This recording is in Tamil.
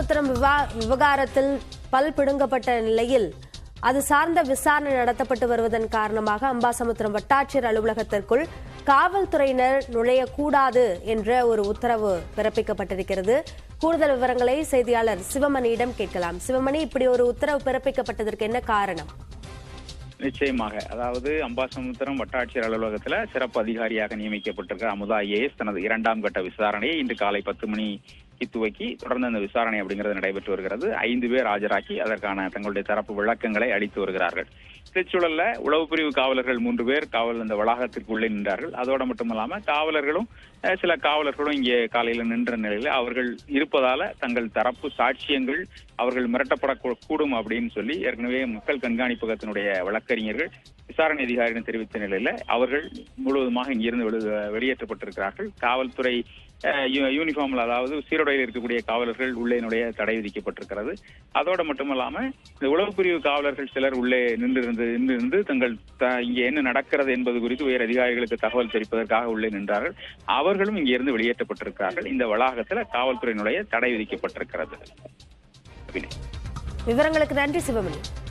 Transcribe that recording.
அம்பாசமுத்திரம் விவா- விவகாரத்தில் பல் பிடுங்கப்பட்ட நிலையில் அது சார்ந்த விசாரணை நடத்தப்பட்டு வருவதன் காரணமாக அம்பாசமுத்திரம் வட்டாட்சியர் அலுவலகத்திற்குள் காவல்துறையினர் நுழையக்கூடாது என்ற ஒரு உத்தரவு பிறப்பிக்கப்பட்டிருக்கிறது கூடுதல் விவரங்களை செய்தியாளர் சிவமணியிடம் கேட்கலாம் சிவமணி இப்படி ஒரு உத்தரவு பிறப்பிக்கப்பட்டதற்கு என்ன காரணம் நிச்சயமாக அதாவது அம்பாசமுத்திரம் வட்டாட்சியர் அலுவலகத்துல சிறப்பு அதிகாரியாக நியமிக்கப்பட்டிருக்க அமுதா ஐஏஎஸ் தனது இரண்டாம் கட்ட விசாரணையை இன்று காலை பத்து மணிக்கு துவக்கி தொடர்ந்து அந்த விசாரணை அப்படிங்கிறது நடைபெற்று வருகிறது ஐந்து பேர் ஆஜராக்கி அதற்கான தங்களுடைய தரப்பு விளக்கங்களை அளித்து வருகிறார்கள் இச்சூழல்ல உளவு பிரிவு காவலர்கள் மூன்று பேர் காவல் அந்த வளாகத்திற்கு உள்ளே நின்றார்கள் அதோட மட்டுமல்லாம காவலர்களும் அஹ், சில காவலர்களும் இங்கே காலையில நின்ற நிலையில அவர்கள் இருப்பதால தங்கள் தரப்பு சாட்சியங்கள் அவர்கள் மிரட்டப்படக்கூடும் அப்படின்னு சொல்லி ஏற்கனவே மக்கள் கண்காணிப்பகத்தினுடைய வழக்கறிஞர்கள் விசாரணை அதிகாரியிடம் தெரிவித்த நிலையில அவர்கள் முழுவதுமாக இங்கிருந்து வெளி- வெளியேற்றப்பட்டிருக்கிறார்கள் காவல்துறை அஹ், யூ- யூனிஃபார்ம்ல அதாவது சீருடையில் இருக்கக்கூடிய காவலர்கள் உள்ளே நுழைய தடை விதிக்கப்பட்டிருக்கிறது அதோட மட்டுமல்லாம இந்த உளவு பிரிவு காவலர்கள் சிலர் உள்ளே நின்றிருந்து நின்றிருந்து தங்கள் த- இங்கே என்ன நடக்கிறது என்பது குறித்து உயர் அதிகாரிகளுக்கு தகவல் தெரிவிப்பதற்காக உள்ளே நின்றார்கள் அவர்களும் இங்கே இருந்து வெளியேற்றப்பட்டிருக்கிறார்கள் இந்த வளாகத்துல காவல்துறையினுடைய தடை விதிக்கப்பட்டிருக்கிறது அபிநய் விவரங்களுக்கு நன்றி சிவமணி